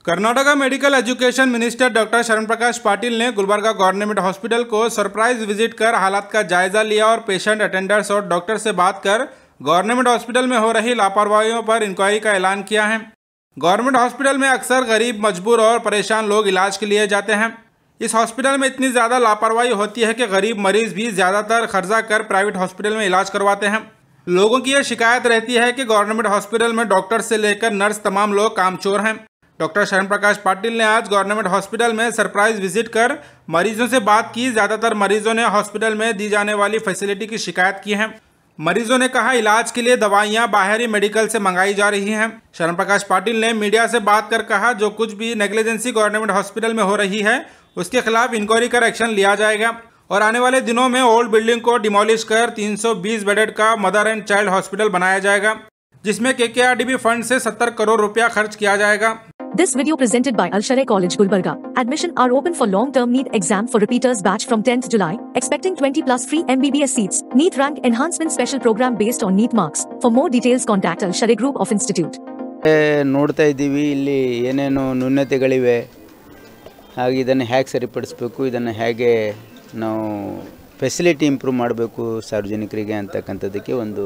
Karnataka medical education minister doctor Sharan Prakash Patil ने Gulbarga government hospital को surprise visit कर हालात का जायजा लिया और पेशेंट अटेंडर्स और डॉक्टर से बात कर गवर्नमेंट हॉस्पिटल में हो रही लापरवाहियों पर इंक्वायरी का ऐलान किया है गवर्नमेंट हॉस्पिटल में अक्सर गरीब मजबूर और परेशान लोग इलाज के लिए जाते हैं इस हॉस्पिटल में इतनी ज़्यादा लापरवाही होती है कि गरीब मरीज भी ज़्यादातर खर्चा कर प्राइवेट हॉस्पिटल में इलाज करवाते हैं लोगों की यह शिकायत रहती है कि गवर्नमेंट हॉस्पिटल में डॉक्टर से लेकर नर्स तमाम लोग कामचोर हैं डॉक्टर शरण प्रकाश पाटिल ने आज गवर्नमेंट हॉस्पिटल में सरप्राइज विजिट कर मरीजों से बात की ज़्यादातर मरीजों ने हॉस्पिटल में दी जाने वाली फैसिलिटी की शिकायत की है मरीजों ने कहा इलाज के लिए दवाइयां बाहरी मेडिकल से मंगाई जा रही हैं शरण प्रकाश पाटिल ने मीडिया से बात कर कहा जो कुछ भी नेग्लिजेंसी गवर्नमेंट हॉस्पिटल में हो रही है उसके खिलाफ इंक्वायरी कर एक्शन लिया जाएगा और आने वाले दिनों में ओल्ड बिल्डिंग को डिमोलिश कर 320 बेडेड का मदर एंड चाइल्ड हॉस्पिटल बनाया जाएगा जिसमें के फंड से 70 करोड़ रुपया खर्च किया जाएगा This video presented by Al Sharai College Gulbarga. Admission are open for long-term NEET exam for repeaters batch from 10th July, expecting 20 plus free MBBS seats. NEET rank enhancement special program based on NEET marks. For more details contact Al Sharai Group of Institute. ಏ, ನೋಡ್ತಾ ಇದ್ದೀವಿ ಇಲ್ಲಿ ಏನೇನು ನ್ಯೂನತೆಗಳಿವೆ ಹಾಗೆ ಇದನ್ನು ಹೇಗೆ ಸರಿಪಡಿಸ್ಬೇಕು ಇದನ್ನು ಹೇಗೆ ನಾವು ಫೆಸಿಲಿಟಿ ಇಂಪ್ರೂವ್ ಮಾಡಬೇಕು ಸಾರ್ವಜನಿಕರಿಗೆ ಅಂತಕ್ಕಂಥದ್ದಕ್ಕೆ ಒಂದು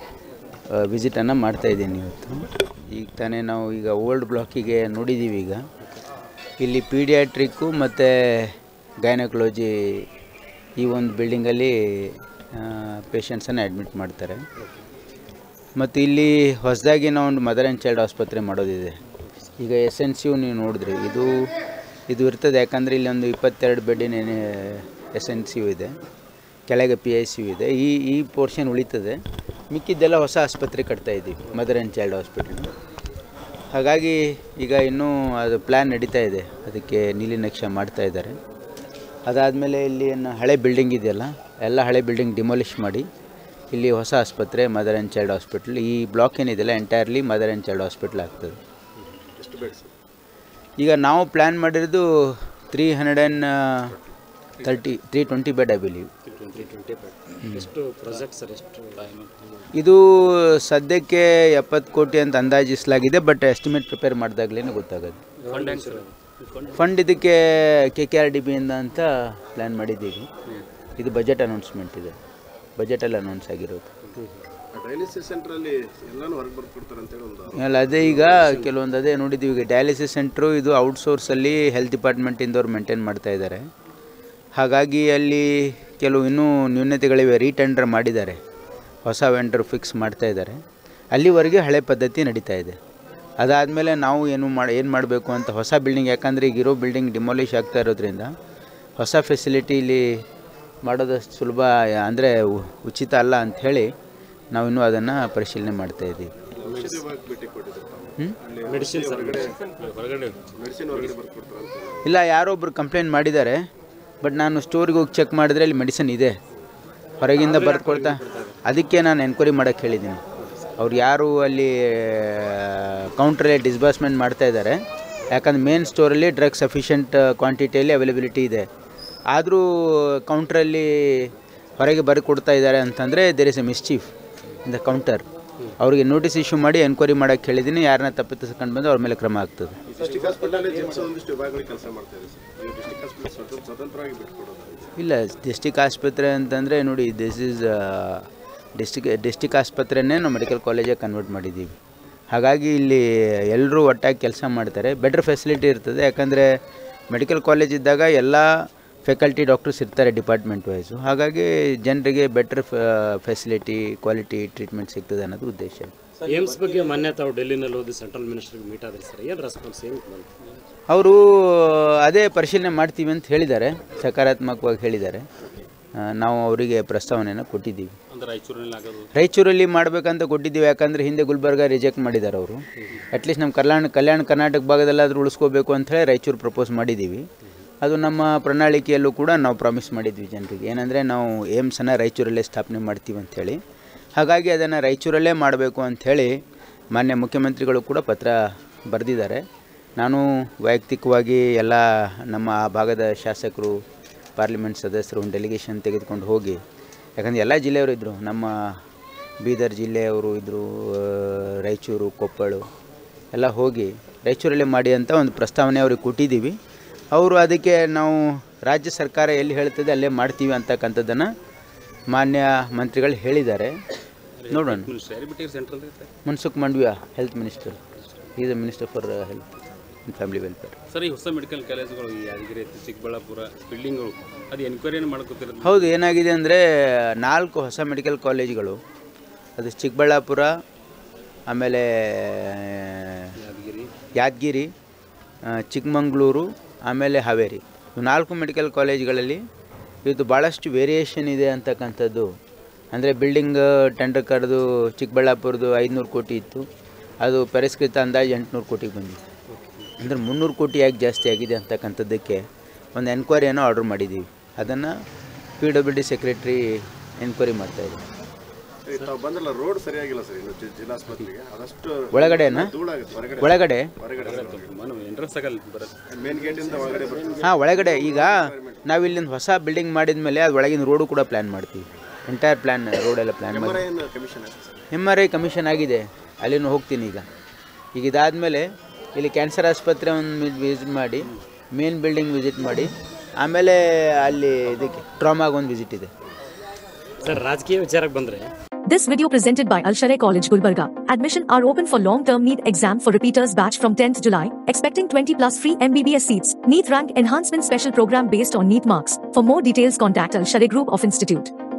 ವಿಸಿಟನ್ನು ಮಾಡ್ತಾಯಿದ್ದೀನಿ ಇವತ್ತು ಈಗ ತಾನೇ ನಾವು ಈಗ ಓಲ್ಡ್ ಬ್ಲಾಕಿಗೆ ನೋಡಿದ್ದೀವಿ ಈಗ ಇಲ್ಲಿ ಪೀಡಿಯಾಟ್ರಿಕ್ಕು ಮತ್ತು ಗೈನಕಾಲಜಿ ಈ ಒಂದು ಬಿಲ್ಡಿಂಗಲ್ಲಿ ಪೇಷಂಟ್ಸನ್ನು ಅಡ್ಮಿಟ್ ಮಾಡ್ತಾರೆ ಮತ್ತು ಇಲ್ಲಿ ಹೊಸದಾಗಿ ನಾವು ಒಂದು ಮದರ್ ಆ್ಯಂಡ್ ಚೈಲ್ಡ್ ಆಸ್ಪತ್ರೆ ಮಾಡೋದಿದೆ ಈಗ ಎಸ್ ಎನ್ ಸಿ ಯು ನೀವು ನೋಡಿದ್ರಿ ಇದು ಇದು ಇರ್ತದೆ ಯಾಕಂದರೆ ಇಲ್ಲಿ ಒಂದು ಇಪ್ಪತ್ತೆರಡು ಬೆಡ್ಡಿನ ಎಸ್ ಎನ್ ಸಿ ಯು ಇದೆ ಕೆಳಗೆ ಪಿ ಐ ಸಿ ಯು ಇದೆ ಈ ಈ ಪೋರ್ಷನ್ ಉಳಿತದೆ ಮಿಕ್ಕಿದ್ದೆಲ್ಲ ಹೊಸ ಆಸ್ಪತ್ರೆ ಕಟ್ತಾ ಇದ್ದೀವಿ ಮದರ್ ಆ್ಯಂಡ್ ಚೈಲ್ಡ್ ಹಾಸ್ಪಿಟಲ್ ಹಾಗಾಗಿ ಈಗ ಇನ್ನೂ ಅದು ಪ್ಲ್ಯಾನ್ ನಡೀತಾ ಇದೆ ಅದಕ್ಕೆ ನೀಲಿ ನಕ್ಷೆ ಮಾಡ್ತಾ ಇದ್ದಾರೆ ಅದಾದಮೇಲೆ ಇಲ್ಲಿ ಏನು ಹಳೆ ಬಿಲ್ಡಿಂಗ್ ಇದೆಯಲ್ಲ ಎಲ್ಲ ಹಳೆ ಬಿಲ್ಡಿಂಗ್ ಡಿಮಾಲಿಷ್ ಮಾಡಿ ಇಲ್ಲಿ ಹೊಸ ಆಸ್ಪತ್ರೆ ಮದರ್ ಆ್ಯಂಡ್ ಚೈಲ್ಡ್ ಹಾಸ್ಪಿಟ್ಲ್ ಈ ಬ್ಲಾಕ್ ಏನಿದೆಯಲ್ಲ entirely mother and child hospital ಆಗ್ತದೆ ಈಗ ನಾವು ಪ್ಲ್ಯಾನ್ ಮಾಡಿರೋದು three hundred and thirty three twenty bed I believe ಎಷ್ಟು ಪ್ರಾಜೆಕ್ಟ್ ಸರ್ ಎಷ್ಟು ಇದು ಸದ್ಯಕ್ಕೆ ಎಪ್ಪತ್ತು ಕೋಟಿ ಅಂತ ಅಂದಾಜಿಸಲಾಗಿದೆ ಬಟ್ ಎಸ್ಟಿಮೇಟ್ ಪ್ರಿಪೇರ್ ಮಾಡಿದಾಗಲೇ ಗೊತ್ತಾಗೋದು ಫಂಡ್ ಹೆಂಗೆ ಸರ್ ಫಂಡ್ ಇದಕ್ಕೆ ಕೆ ಕೆ ಆರ್ ಡಿ ಬಿಯಿಂದ ಅಂತ ಪ್ಲ್ಯಾನ್ ಮಾಡಿದ್ದೀವಿ ಇದು ಬಜೆಟ್ ಅನೌನ್ಸ್ಮೆಂಟ್ ಇದೆ ಬಜೆಟಲ್ಲಿ ಅನೌನ್ಸ್ ಆಗಿರೋದು ಡಯಾಲಿಸಿಸ್ ಸೆಂಟ್ರಲ್ಲಿ ಎಲ್ಲಾನು ಹೊರಗೆ ಬರ್ಕೊಡ್ತಾರೆ ಅಂತೇಳಿ ಒಂದು ಅಲ್ಲ ಅದೇ ಈಗ ಕೆಲವೊಂದು ಅದೇ ನೋಡಿದ್ದೀವಿ ಈಗ ಡಯಾಲಿಸಿಸ್ ಸೆಂಟ್ರು ಇದು ಔಟ್ಸೋರ್ಸಲ್ಲಿ ಹೆಲ್ತ್ ಡಿಪಾರ್ಟ್ಮೆಂಟಿಂದವ್ರು ಮೇಂಟೈನ್ ಮಾಡ್ತಾ ಇದ್ದಾರೆ ಹಾಗಾಗಿ ಅಲ್ಲಿ ಕೆಲವು ಇನ್ನೂ ನ್ಯೂನತೆಗಳಿವೆ ರೀಟೆಂಡರ್ ಮಾಡಿದ್ದಾರೆ ಹೊಸ ವೆಂಡರ್ ಫಿಕ್ಸ್ ಮಾಡ್ತಾ ಇದ್ದಾರೆ ಅಲ್ಲಿವರೆಗೆ ಹಳೆ ಪದ್ಧತಿ ನಡೀತಾ ಇದೆ ಅದಾದಮೇಲೆ ನಾವು ಏನು ಮಾಡಿ ಏನು ಮಾಡಬೇಕು ಅಂತ ಹೊಸ ಬಿಲ್ಡಿಂಗ್ ಯಾಕಂದರೆ ಈಗ ಇರೋ ಬಿಲ್ಡಿಂಗ್ ಡಿಮಾಲಿಷ್ ಆಗ್ತಾ ಇರೋದ್ರಿಂದ ಹೊಸ ಫೆಸಿಲಿಟಿ ಇಲ್ಲಿ ಮಾಡೋದಷ್ಟು ಸುಲಭ ಅಂದರೆ ಉಚಿತ ಅಲ್ಲ ಅಂಥೇಳಿ ನಾವಿನ್ನೂ ಅದನ್ನು ಪರಿಶೀಲನೆ ಮಾಡ್ತಾ ಇದ್ದೀವಿ ಭೇಟಿ ಕೊಟ್ಟಿದ್ರು ಹ್ಮ್? ಮೆಡಿಸಿನ್ ಸರ್ ಹೊರಗಡೆ ಮೆಡಿಸಿನ್ ಹೊರಗಡೆ ಬರ್ಕೊಡ್ತಾರೆ ಅಂತ ಇಲ್ಲ ಯಾರೋ ಒಬ್ರು ಕಂಪ್ಲೇಂಟ್ ಮಾಡಿದ್ದಾರೆ ಬಟ್ ನಾನು ಸ್ಟೋರಿಗೆ ಹೋಗಿ ಚೆಕ್ ಮಾಡಿದ್ರೆ ಅಲ್ಲಿ ಮೆಡಿಸಿನ್ ಇದೆ ಹೊರಗಿಂದ ಬರೆದು ಕೊಡ್ತಾ ಅದಕ್ಕೆ ನಾನು ಎನ್ಕ್ವೈರಿ ಮಾಡೋಕ್ಕೆ ಹೇಳಿದ್ದೀನಿ ಅವ್ರು ಯಾರು ಅಲ್ಲಿ ಕೌಂಟ್ರಲ್ಲಿ ಡಿಸ್ಬರ್ಸ್ಮೆಂಟ್ ಮಾಡ್ತಾ ಇದ್ದಾರೆ ಯಾಕಂದ್ರೆ ಮೇನ್ ಸ್ಟೋರಲ್ಲಿ ಡ್ರಗ್ ಸಫಿಷಿಯೆಂಟ್ ಕ್ವಾಂಟಿಟಿಯಲ್ಲಿ ಅವೈಲಬಿಲಿಟಿ ಇದೆ ಆದರೂ ಕೌಂಟ್ರಲ್ಲಿ ಹೊರಗೆ ಬರೆದು ಕೊಡ್ತಾ ಇದ್ದಾರೆ ಅಂತಂದರೆ there is a mischief in the counter ಅವ್ರಿಗೆ ನೋಟಿಸ್ ಇಶ್ಯೂ ಮಾಡಿ ಎನ್ಕ್ವೈರಿ ಮಾಡೋಕ್ಕೆ ಹೇಳಿದ್ದೀನಿ ಯಾರನ್ನ ತಪ್ಪಿತಸ್ಕೊಂಡು ಬಂದು ಅವ್ರ ಮೇಲೆ ಕ್ರಮ ಆಗ್ತದೆ ಡಿಸ್ಟಿಕ್ ಹಾಸ್ಪಿಟಲ್ ಜಿಮ್ಸ್ ಒಂದಿಷ್ಟು ವಿಭಾಗಗಳಿಗೆ ಕೆಲಸ ಮಾಡ್ತಾ ಇದೆ ಸರ್ ನೀವು ಡಿಸ್ಟಿಕ್ ಹಾಸ್ಪಿಟಲ್ ಸ್ವತಂತ್ರ ಸ್ವತಂತ್ರವಾಗಿ ಬಿಟ್ಕೊಡೋದು ಇಲ್ಲ ಡಿಸ್ಟಿಕ್ ಆಸ್ಪತ್ರೆ ಅಂತಂದರೆ ನೋಡಿ ದಿಸ್ ಈಸ್ ಡಿಸ್ಟಿಕ್ ಡಿಸ್ಟಿಕ್ ಆಸ್ಪತ್ರೆನೇ ನಾವು ಮೆಡಿಕಲ್ ಕಾಲೇಜಾಗಿ ಕನ್ವರ್ಟ್ ಮಾಡಿದ್ದೀವಿ ಹಾಗಾಗಿ ಇಲ್ಲಿ ಎಲ್ಲರೂ ಒಟ್ಟಾಗಿ ಕೆಲಸ ಮಾಡ್ತಾರೆ ಬೆಟ್ರ್ ಫೆಸಿಲಿಟಿ ಇರ್ತದೆ ಯಾಕಂದರೆ ಮೆಡಿಕಲ್ ಕಾಲೇಜ್ ಇದ್ದಾಗ ಎಲ್ಲ ಫೆಕಲ್ಟಿ ಡಾಕ್ಟರ್ಸ್ ಇರ್ತಾರೆ ಡಿಪಾರ್ಟ್ಮೆಂಟ್ ವೈಸು ಹಾಗಾಗಿ ಜನರಿಗೆ ಬೆಟ್ರ್ ಫೆಸಿಲಿಟಿ ಕ್ವಾಲಿಟಿ ಟ್ರೀಟ್ಮೆಂಟ್ ಸಿಗ್ತದೆ ಅನ್ನೋದು ಉದ್ದೇಶ ಏಮ್ಸ್ ಬಗ್ಗೆ ಮೊನ್ನೆ ತಾವು ಡೆಲ್ಲಿನಲ್ಲಿ ಓದಿ ಸೆಂಟ್ರಲ್ ಮಿನಿಸ್ಟರ್ಗೆ ಮೀಟ್ ಆದ್ರಿ ಸರ್ ಏನು ರೆಸ್ಪಾನ್ಸ್ ಏನು ಬಂತು ಅವರು ಅದೇ ಪರಿಶೀಲನೆ ಮಾಡ್ತೀವಿ ಅಂತ ಹೇಳಿದ್ದಾರೆ ಸಕಾರಾತ್ಮಕವಾಗಿ ಹೇಳಿದ್ದಾರೆ ಆ, ನಾವು ಅವರಿಗೆ ಪ್ರಸ್ತಾವನೆಯನ್ನು ಕೊಟ್ಟಿದ್ದೀವಿ ಅಂದ್ರೆ ರಾಯಚೂರಿನಲ್ಲಿ ಆಗೋದು ರಾಯಚೂರಲ್ಲಿ ಮಾಡಬೇಕಂತ ಕೊಟ್ಟಿದ್ದೀವಿ ಯಾಕಂದರೆ ಹಿಂದೆ ಗುಲ್ಬರ್ಗ ರಿಜೆಕ್ಟ್ ಮಾಡಿದ್ದಾರೆ ಅವರು ಅಟ್ಲೀಸ್ಟ್ ನಮ್ಮ ಕಲ್ಯಾಣ ಕಲ್ಯಾಣ ಕರ್ನಾಟಕ ಭಾಗದಲ್ಲಾದರೂ ಉಳಿಸ್ಕೋಬೇಕು ಅಂತ ಹೇಳಿ ರಾಯಚೂರು ಪ್ರಪೋಸ್ ಮಾಡಿದ್ದೀವಿ ಅದು ನಮ್ಮ ಪ್ರಣಾಳಿಕೆಯಲ್ಲೂ ಕೂಡ ನಾವು ಪ್ರಾಮಿಸ್ ಮಾಡಿದ್ವಿ ಜನರಿಗೆ ಏನಂದರೆ ನಾವು ಏಮ್ಸನ್ನು ರಾಯಚೂರಲ್ಲೇ ಸ್ಥಾಪನೆ ಮಾಡ್ತೀವಿ ಅಂಥೇಳಿ ಹಾಗಾಗಿ ಅದನ್ನು ರಾಯಚೂರಲ್ಲೇ ಮಾಡಬೇಕು ಅಂಥೇಳಿ ಮಾನ್ಯ ಮುಖ್ಯಮಂತ್ರಿಗಳು ಕೂಡ ಪತ್ರ ಬರೆದಿದ್ದಾರೆ ನಾನು ವೈಯಕ್ತಿಕವಾಗಿ ಎಲ್ಲ ನಮ್ಮ ಆ ಭಾಗದ ಶಾಸಕರು ಪಾರ್ಲಿಮೆಂಟ್ ಸದಸ್ಯರು ಒಂದು ಡೆಲಿಗೇಷನ್ ತೆಗೆದುಕೊಂಡು ಹೋಗಿ ಯಾಕಂದರೆ ಎಲ್ಲ ಜಿಲ್ಲೆಯವರು ಇದ್ದರು ನಮ್ಮ ಬೀದರ್ ಜಿಲ್ಲೆಯವರು ಇದ್ದರು ರಾಯಚೂರು ಕೊಪ್ಪಳ ಎಲ್ಲ ಹೋಗಿ ರಾಯಚೂರಲ್ಲೇ ಮಾಡಿ ಅಂತ ಒಂದು ಪ್ರಸ್ತಾವನೆ ಅವ್ರಿಗೆ ಕೊಟ್ಟಿದ್ದೀವಿ ಅವರು ಅದಕ್ಕೆ ನಾವು ರಾಜ್ಯ ಸರ್ಕಾರ ಎಲ್ಲಿ ಹೇಳ್ತದೆ ಅಲ್ಲೇ ಮಾಡ್ತೀವಿ ಅಂತಕ್ಕಂಥದ್ದನ್ನು ಮಾನ್ಯ ಮಂತ್ರಿಗಳು ಹೇಳಿದ್ದಾರೆ ನೋಡೋಣ ಮಿನಿಸ್ಟರ್ ಯಾರಿಗೆ ಬಿಟ್ಟಿರಿ central Mansukh Mandaviya health minister is minister for health and family welfare sir ಈ ಹೊಸ ಮೆಡಿಕಲ್ ಕಾಲೇಜುಗಳು ಈ ಯಾದಗಿರಿ ಐತಿ ಚಿಕ್ಕಬಳ್ಳಾಪುರ ಬಿಲ್ಡಿಂಗ್ಗಳು ಅದು ಎನ್ಕ್ವೈರಿಯನ್ನು ಮಾಡ್ಕೊತಿರೋದು ಹೌದು ಏನಾಗಿದೆ ಅಂದರೆ ನಾಲ್ಕು ಹೊಸ ಮೆಡಿಕಲ್ ಕಾಲೇಜುಗಳು ಅದು ಚಿಕ್ಕಬಳ್ಳಾಪುರ ಆಮೇಲೆ ಯಾದಗಿರಿ ಯಾದಗಿರಿ ಆ, ಚಿಕ್ಕಮಂಗ್ಳೂರು ಆಮೇಲೆ ಹಾವೇರಿ ಇವು ನಾಲ್ಕು ಮೆಡಿಕಲ್ ಕಾಲೇಜ್ಗಳಲ್ಲಿ ಇವತ್ತು ಭಾಳಷ್ಟು ವೇರಿಯೇಷನ್ ಇದೆ ಅಂತಕ್ಕಂಥದ್ದು ಅಂದರೆ ಬಿಲ್ಡಿಂಗ್ ಟೆಂಡರ್ ಕರೆದು ಚಿಕ್ಕಬಳ್ಳಾಪುರದ್ದು ಐದುನೂರು ಕೋಟಿ ಇತ್ತು ಅದು ಪರಿಷ್ಕೃತ ಅಂದಾಜು ಎಂಟುನೂರು ಕೋಟಿಗೆ ಬಂದಿದೆ ಅಂದರೆ ಮುನ್ನೂರು ಕೋಟಿ ಯಾಕೆ ಜಾಸ್ತಿ ಆಗಿದೆ ಅಂತಕ್ಕಂಥದ್ದಕ್ಕೆ ಒಂದು ಎನ್ಕ್ವೈರಿಯನ್ನು ಆರ್ಡರ್ ಮಾಡಿದ್ದೀವಿ ಅದನ್ನು P W D secretary enquiry ಮಾಡ್ತಾಯಿದ್ದೀವಿ ಈಗ ತಾವು ಬಂದ್ರಲ್ಲ ರೋಡ್ ಸರಿಯಾಗಿಲ್ಲ ಸರ್ ಇನ್ನು ಜಿ- ಜಿಲ್ಲಾಸ್ಪತ್ರೆಗೆ ಅದಷ್ಟು ಒಳಗಡೆನಾ ಧೂಳಾಗುತ್ತೆ ಹೊರಗಡೆ ಒಳಗಡೆ ಹೊರಗಡೆ ಮನು ಎಂಟ್ರೆನ್ಸ್ ಆಗಲ್ಲ ಬರುತ್ತೆ ಮೇನ್ ಗೇಟಿಂದ ಒಳಗಡೆ ಬರ್ತದೆ ಹಾಂ ಒಳಗಡೆ ಈಗ ನಾವು ಇಲ್ಲಿಂದ ಹೊಸ ಬಿಲ್ಡಿಂಗ್ ಮಾಡಿದ ಮೇಲೆ ಅದು ಒಳಗಿನ ರೋಡು ಕೂಡ ಪ್ಲ್ಯಾನ್ ಮಾಡ್ತೀವಿ ಎಂಟೈರ್ ಪ್ಲ್ಯಾನ್ ರೋಡೆಲ್ಲ ಪ್ಲ್ಯಾನ್ ಮಾಡಿ ಏನು ಕಮಿಷನ್ ಆಗ್ತದೆ sir M R I commission ಆಗಿದೆ ಅಲ್ಲಿನೂ ಹೋಗ್ತೀನಿ ಈಗ ಈಗ ಇದಾದಮೇಲೆ ಇಲ್ಲಿ ಕ್ಯಾನ್ಸರ್ ಆಸ್ಪತ್ರೆ ಒಂದು ವಿಸಿಟ್ ಮಾಡಿ ಮೇನ್ ಬಿಲ್ಡಿಂಗ್ ವಿಸಿಟ್ ಮಾಡಿ ಆಮೇಲೆ ಅಲ್ಲಿ ಇದಕ್ಕೆ ಟ್ರಾಮಾಗ ಒಂದು ವಿಸಿಟ್ ಇದೆ ಸರ್ ರಾಜಕೀಯ ವಿಚಾರಕ್ಕೆ ಬಂದರೆ This video presented by Al Sharai College Gulbarga. Admission are open for long-term NEET exam for repeaters batch from 10th July, expecting 20 plus free MBBS seats. NEET rank enhancement special program based on NEET marks. For more details contact Al Sharai Group of Institute.